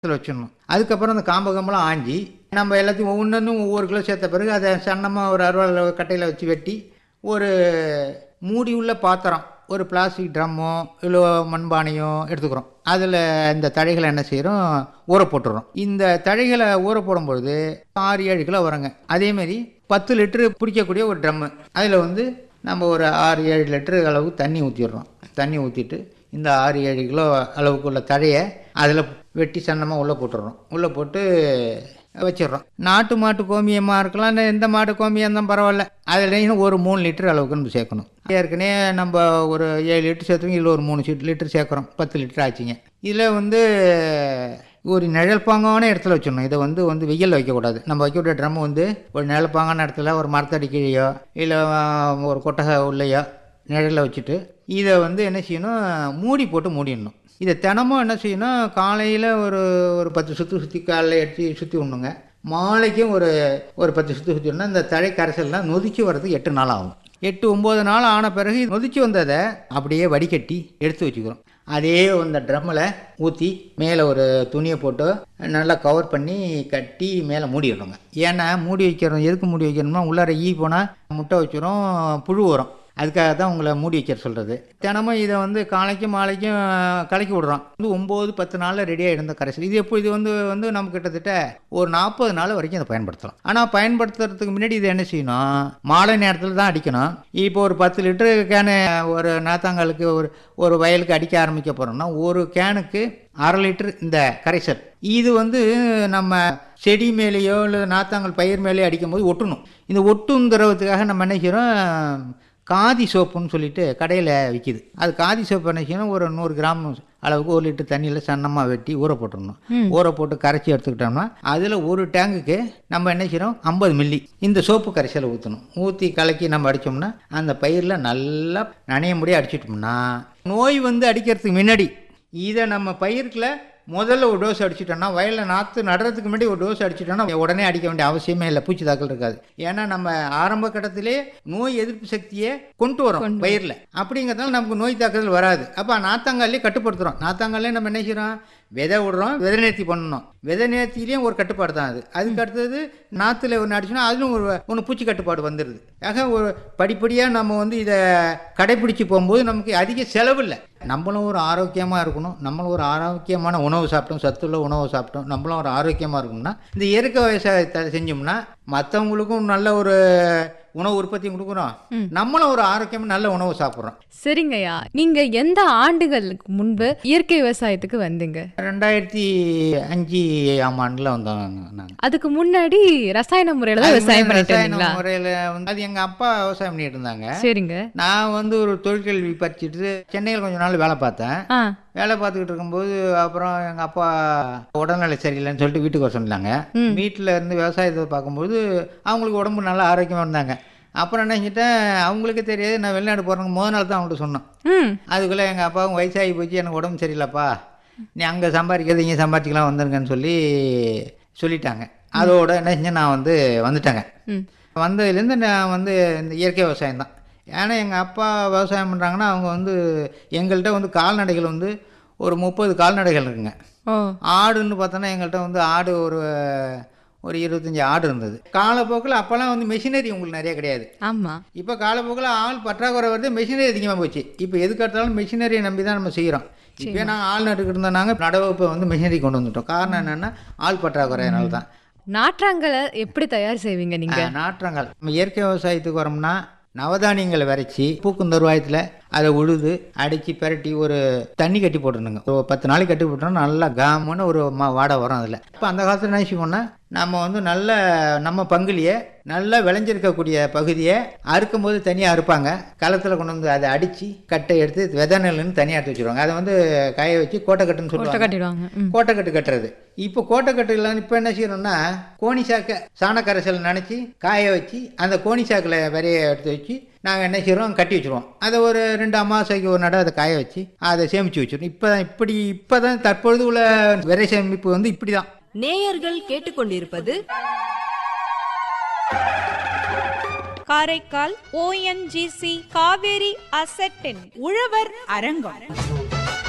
இதில் வச்சிடணும் அதுக்கப்புறம் அந்த காம்பகமெல்லாம் ஆஞ்சி நம்ம எல்லாத்தையும் ஒவ்வொன்றும் ஒவ்வொரு கிலோ சேர்த்த பிறகு அதை சன்னமாக ஒரு அறுவாள் கட்டையில் வச்சு வெட்டி ஒரு மூடி உள்ள பாத்திரம் ஒரு பிளாஸ்டிக் ட்ரம்மோ இல்லை மண்பானையோ எடுத்துக்கிறோம் அதில் இந்த தழைகளை என்ன செய்கிறோம் ஊற போட்டுறோம் இந்த தழைகளை ஊற போடும்பொழுது ஆறு ஏழு கிலோ வருங்க அதேமாரி பத்து லிட்டரு பிடிக்கக்கூடிய ஒரு ட்ரம்மு அதில் வந்து நம்ம ஒரு ஆறு ஏழு லிட்டரு அளவுக்கு தண்ணி ஊற்றிடுறோம் தண்ணி ஊற்றிட்டு இந்த ஆறு ஏழு கிலோ அளவுக்கு உள்ள தழையை அதில் வெட்டி சன்னமாக உள்ளே போட்டுடுறோம் உள்ளே போட்டு வச்சிடுறோம் நாட்டு மாட்டு கோமியமாக இருக்கலாம் இல்லை எந்த மாட்டு கோமியம் இருந்தாலும் பரவாயில்ல அதில் ஒரு மூணு லிட்டர் அளவுக்கு நம்ம சேர்க்கணும் ஏற்கனவே நம்ம ஒரு ஏழு லிட்டர் சேர்த்துங்க இதில் ஒரு மூணு சீட் லிட்டர் சேர்க்குறோம் பத்து லிட்டர் ஆச்சுங்க இதில் வந்து ஒரு நிழல்பாங்கான இடத்துல வச்சிடணும் இதை வந்து வந்து வெயில் வைக்கக்கூடாது நம்ம வைக்கக்கூடிய ட்ரம் வந்து ஒரு நிழல்பாங்கான இடத்துல ஒரு மரத்தடி கீழேயோ இல்லை ஒரு கொட்டகை உள்ளேயோ நிழலில் வச்சுட்டு இதை வந்து என்ன செய்யணும் மூடி போட்டு மூடிடணும் இதை தினமும் என்ன செய்யணும் காலையில் ஒரு ஒரு பத்து சுற்றி சுற்றி காலையில் எடுத்து சுற்றி விடணுங்க மாலைக்கும் ஒரு ஒரு பத்து சுற்றி சுற்றி விடணும் இந்த தழை கரைசல்லாம் நொதிச்சு வர்றதுக்கு எட்டு நாள் ஆகும் எட்டு ஒம்பது நாள் ஆன பிறகு நொதிச்சு வந்ததை அப்படியே வடிகட்டி எடுத்து வச்சுக்கிறோம் அதே அந்த ட்ரம்மில் ஊற்றி மேலே ஒரு துணியை போட்டு நல்லா கவர் பண்ணி கட்டி மேலே மூடிடுறோங்க ஏன்னா மூடி வைக்கிறோம் எதுக்கு மூடி வைக்கணும்னா உள்ளார ஈ போனால் முட்டை வச்சிரும் புழு வரும் அதுக்காக தான் உங்களை மூடி வைக்கிற சொல்கிறது தினமும் இதை வந்து காலைக்கும் மாலைக்கும் கலக்கி விடுறோம் வந்து ஒம்பது பத்து நாளில் ரெடியாக இருந்த கரைசல் இது எப்போ இது வந்து வந்து நம்ம கிட்டத்தட்ட ஒரு நாற்பது நாள் வரைக்கும் இதை பயன்படுத்தலாம் ஆனால் பயன்படுத்துறதுக்கு முன்னாடி இதை என்ன செய்யணும் மாலை நேரத்தில் தான் அடிக்கணும் இப்போ ஒரு பத்து லிட்டரு கேனு ஒரு நாத்தாங்காலுக்கு ஒரு ஒரு வயலுக்கு அடிக்க ஆரம்பிக்க போகிறோம்னா ஒரு கேனுக்கு அரை லிட்டர் இந்த கரைசல் இது வந்து நம்ம செடி மேலேயோ இல்லை நாத்தாங்கல் பயிர் மேலேயோ அடிக்கும்போது ஒட்டணும் இந்த ஒட்டும் திரவத்துக்காக நம்ம என்ன செய்கிறோம் காதி சோப்புன்னு சொல்லிட்டு கடையில் விற்கிது அது காதி சோப்பு என்ன செய்யணும் ஒரு நூறு கிராம் அளவுக்கு ஒரு லிட்டர் தண்ணியில் சன்னமாக வெட்டி ஊற போட்டுடணும் ஊற போட்டு கரைச்சி எடுத்துக்கிட்டோம்னா அதில் ஒரு டேங்குக்கு நம்ம என்ன செய்கிறோம் ஐம்பது மில்லி இந்த சோப்பு கரைசலை ஊற்றணும் ஊற்றி கலக்கி நம்ம அடித்தோம்னா அந்த பயிரில் நல்லா நனைய முடிய அடிச்சிட்டோம்னா நோய் வந்து அடிக்கிறதுக்கு முன்னாடி இதை நம்ம பயிருக்குள்ள முதல்ல ஒரு டோஸ் அடிச்சிட்டோம்னா வயலில் நாற்று நடுறதுக்கு முன்னாடி ஒரு டோஸ் அடிச்சிட்டோம்னா உடனே அடிக்க வேண்டிய அவசியமே இல்லை பூச்சி தாக்கல் இருக்காது ஏன்னா நம்ம ஆரம்ப கட்டத்திலே நோய் எதிர்ப்பு சக்தியை கொண்டு வரோம் பயிரில் அப்படிங்கிறதுனால நமக்கு நோய் தாக்குதல் வராது அப்போ நாத்தாங்காலே கட்டுப்படுத்துகிறோம் நாத்தாங்காலே நம்ம என்ன செய்கிறோம் விதை விடுறோம் விதை நேர்த்தி பண்ணணும் விதை நேர்த்திலையும் ஒரு கட்டுப்பாடு தான் அது அதுக்கு அடுத்தது நாற்றுல ஒன்று அடிச்சோன்னா அதிலும் ஒரு ஒன்று பூச்சி கட்டுப்பாடு வந்துடுது ஆக ஒரு படிப்படியாக நம்ம வந்து இதை கடைப்பிடிச்சு போகும்போது நமக்கு அதிக செலவு இல்லை நம்மளும் ஒரு ஆரோக்கியமாக இருக்கணும் நம்மளும் ஒரு ஆரோக்கியமான உணவு சாப்பிட்டோம் சத்துள்ள உணவு சாப்பிட்டோம் நம்மளும் ஒரு ஆரோக்கியமாக இருக்கணும்னா இந்த இயற்கை விவசாயத்தை செஞ்சோம்னா மற்றவங்களுக்கும் நல்ல ஒரு உணவு உற்பத்தி கொடுக்குறோம் நம்மளும் ஒரு ஆரோக்கியமாக நல்ல உணவு சாப்பிட்றோம் சரிங்கய்யா நீங்க எந்த ஆண்டுகளுக்கு முன்பு இயற்கை விவசாயத்துக்கு வந்தீங்க ரெண்டாயிரத்தி அஞ்சு ஆம் ஆண்டில் வந்தோம் நாங்கள் அதுக்கு முன்னாடி ரசாயன முறையில தான் விவசாயம் பண்ணிட்டு இருந்தீங்களா முறையில் வந்து அது எங்கள் அப்பா விவசாயம் பண்ணிட்டு இருந்தாங்க சரிங்க நான் வந்து ஒரு தொழிற்கல்வி படிச்சுட்டு சென்னையில் கொஞ்ச நாள் வேலை பார்த்தேன் ஆ வேலை பார்த்துக்கிட்டு இருக்கும்போது அப்புறம் எங்கள் அப்பா உடல்நிலை சரியில்லைன்னு சொல்லிட்டு வீட்டுக்கு வர சொன்னாங்க வீட்டில் இருந்து விவசாயத்தை பார்க்கும்போது அவங்களுக்கு உடம்பு நல்லா ஆரோக்கியமாக இருந்தாங்க அப்புறம் என்ன செஞ்சிட்டேன் அவங்களுக்கே தெரியாது நான் வெளிநாடு போகிறேங்க முதல் நாள் தான் அவங்கள்ட்ட சொன்னோம் ம் அதுக்குள்ளே எங்கள் அப்பாவும் வயசாகி போச்சு எனக்கு உடம்பு சரியில்லைப்பா நீ அங்கே சம்பாதிக்கிறது இங்கே சம்பாதிக்கலாம் வந்துருங்கன்னு சொல்லி சொல்லிட்டாங்க அதோட என்ன செஞ்சேன் நான் வந்து வந்துட்டேங்க ம் வந்ததுலேருந்து நான் வந்து இந்த இயற்கை விவசாயம் தான் ஏன்னா எங்கள் அப்பா விவசாயம் பண்ணுறாங்கன்னா அவங்க வந்து எங்கள்கிட்ட வந்து கால்நடைகள் வந்து ஒரு முப்பது கால்நடைகள் இருக்குங்க ஓ ஆடுன்னு பார்த்தோன்னா எங்கள்கிட்ட வந்து ஆடு ஒரு ஒரு இருபத்தஞ்சி ஆடு இருந்தது காலப்போக்கில் அப்போல்லாம் வந்து மெஷினரி உங்களுக்கு நிறைய கிடையாது ஆமா இப்போ காலப்போக்கில் ஆள் பற்றாக்குறை வருது மெஷினரி அதிகமாக போச்சு இப்போ எதுக்கு எடுத்தாலும் மெஷினரியை நம்பி தான் நம்ம செய்கிறோம் இப்போ நாங்கள் ஆள் நட்டுக்கிட்டு இருந்தோம் நாங்கள் நடவப்பை வந்து மெஷினரி கொண்டு வந்துட்டோம் காரணம் என்னென்னா ஆள் பற்றாக்குறையினால தான் நாற்றாங்கலை எப்படி தயார் செய்வீங்க நீங்க ஆ, நாற்றங்கள் நம்ம இயற்கை விவசாயத்துக்கு வரோம்னா நவதானியங்களை விரைச்சி பூக்கும் தருவாயத்தில் அதை உழுது அடித்து பிரட்டி ஒரு தண்ணி கட்டி போட்டுருணுங்க ஒரு பத்து நாளைக்கு கட்டி போட்டோம்னா நல்லா காமன்னு ஒரு ம வாடை வரும் அதில் இப்போ அந்த காலத்தில் என்ன செய்வோம்னா நம்ம வந்து நல்ல நம்ம பங்குலியை நல்லா விளைஞ்சிருக்கக்கூடிய பகுதியை அறுக்கும் போது தனியாக அறுப்பாங்க களத்தில் கொண்டு வந்து அதை அடித்து கட்டை எடுத்து விதை நெல்லுன்னு தனியாக எடுத்து வச்சுருவாங்க அதை வந்து காய வச்சு கோட்டைக்கட்டுன்னு கொட்டை சொல்லுவாங்க கட்டிடுவாங்க ம் கோட்டைக்கட்டு கட்டுறது இப்போ கோட்டைக்கட்டு இல்லைன்னு இப்போ என்ன செய்யணும்னா கோணி சாக்கை சாணக்கரைசல் நினச்சி காய வச்சு அந்த கோணி சாக்கில் விரைய எடுத்து வச்சு நாங்கள் என்ன செய்கிறோம் கட்டி வச்சுருவோம் அதை ஒரு ரெண்டு அமாவாசைக்கு ஒரு நட அதை காய வச்சு அதை சேமித்து வச்சிருவோம் இப்போ தான் இப்படி இப்போ தான் தற்பொழுது உள்ள விரை சேமிப்பு வந்து இப்படி தான் நேயர்கள் கேட்டுக்கொண்டிருப்பது காரைக்கால் ஓஎன்ஜிசி காவேரி அசெட்டின் உழவர் அரங்கம்